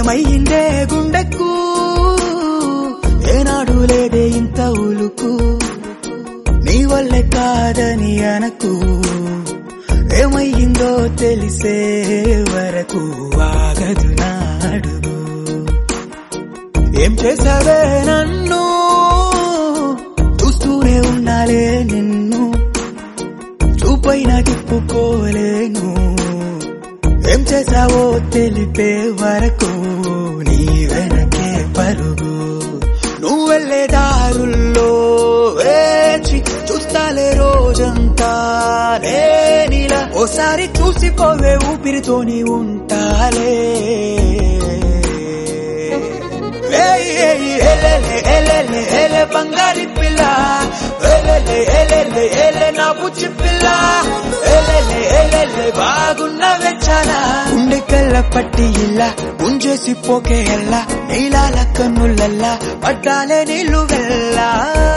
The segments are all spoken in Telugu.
ఏమయ్యిందే గుండెకు ఏనాడు లేదే ఇంత ఉలుకు నీ వల్లే కాదని అనకు ఏమయ్యిందో తెలిసే వరకు ఆగదు నాడుగు ఏం చేసావే నన్ను చూస్తూనే ఉండాలే నిన్ను చూపైన తిప్పుకోలేను ఏం చేసావో తెలిపే వరకు నీ వెనకే పరుగు నువ్వు వెళ్ళే దారుల్లో వేచి చూస్తాలే రోజంతా నేనిలా ఓసారి చూసిపోవే ఊపిరితోని ఉంటాలే ఏయ్ ఏయ్ ఎలెలే ఎలెలే ఎలె బంగారి పిల్ల ఎలెలే ఎలెలే ఎలె నా బుచ్చి పిల్ల ఎలెలే ఎలెలే బాగున్నవే చాలా గుండెకల్ల పట్టి ఇలా గుంజేసి పోకే ఎల్లా నీలాల కన్నులల్లా పడ్డాలే నీళ్ళు వెళ్ళా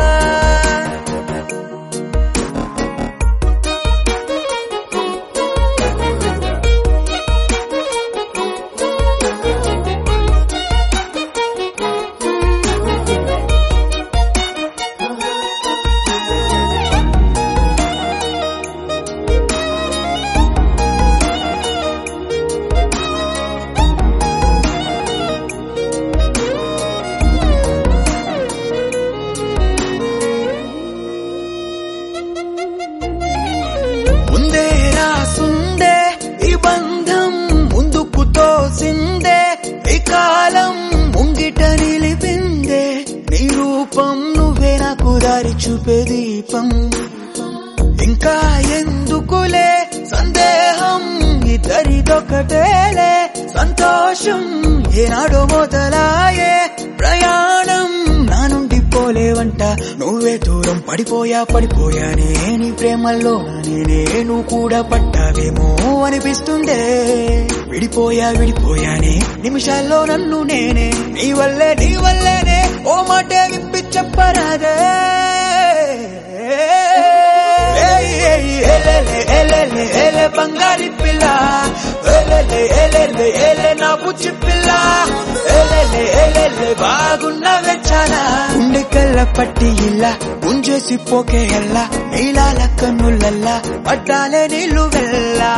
ముందే రాసుందే ఈ బంధం ముందుకు తోసిందే ఈ కాలం ముంగిట నిలిపిందే నీ రూపం నువ్వే నాకు దారి చూపే దీపం ఇంకా ఎందుకులే సందేహం ఇద్దరిదొకటేలే సంతోషం ఏనాడో మొదలాయే ప్రయాణం నా నుండి పోలేవంట నువ్వే దూరం పడిపోయా పడిపోయానే నీ ప్రేమల్లో నేను కూడా పట్టావేమో అనిపిస్తుందే విడిపోయా విడిపోయానే నిమిషాల్లో నన్ను నేనే నీ వల్లే నీ వల్లేనే ఓ మాటే విప్పి చెప్పరాదే ఏయ్ ఏయ్ ఎలెలే ఎలెలే ఎలె బంగారి పిల్ల ఎలెలే ఎలెలే ఎలె నా బుచ్చి పిల్ల ఎలెలే ఎలెలే బాగున్నవే చాలా గుండెకల్ల పట్టి ఇలా గుంజేసి పోకే ఎల్లా నీలాల కన్నులల్లా పడ్డాలే నీళ్ళు వెళ్ళా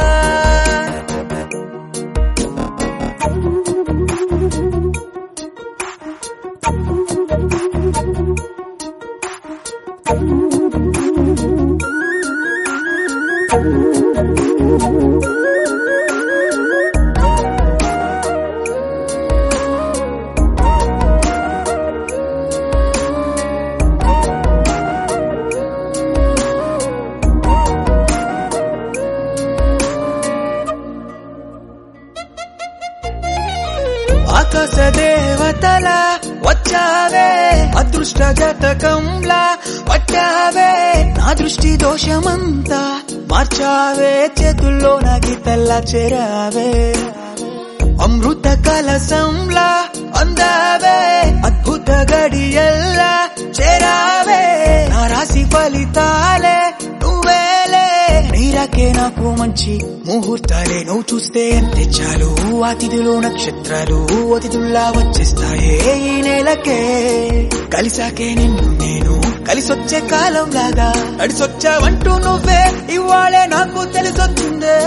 ఆకాశ దేవతల వచ్చావే అదృష్ట జతకంలా పట్టావే నా దృష్టి దోషమంతా మార్చావే చేతుల్లో నా గీతల్లా చేరావే అమృత కలసంలా అందావే అద్భుత గడియల్లా చేరావే నా రాశి ఫలితాలే నువ్వేలే నీరాకే నాకు మంచి ముహూర్తాలే నువ్వు చూస్తే అంతే చాలు అతిథులు నక్షత్రాలు అతిథుల్లా వచ్చేస్తాయే ఈ నెలకే కలిసాకే నిన్ను నేను కలిసొచ్చే కాలం లాగా నడిసొచ్చావంటూ నువ్వే ఇవాళే నాకు తెలిసొచ్చిందే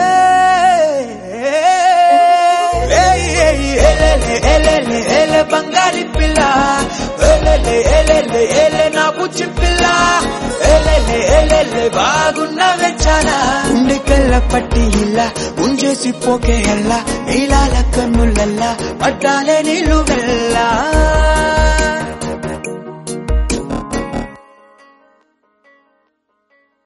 ఏయ్ ఏయ్ ఎలెలే ఎలెలే ఎలె బంగారి పిల్ల ఎలెలే ఎలెలే ఎలె నా బుచ్చి పిల్ల ఎలెలే ఎలెలే బాగున్నవే చాలా గుండెకల్ల పట్టి ఇలా గుంజేసి పోకే ఎల్లా నీలాల కన్నులల్లా పడ్డాలే నీళ్ళు వెళ్ళా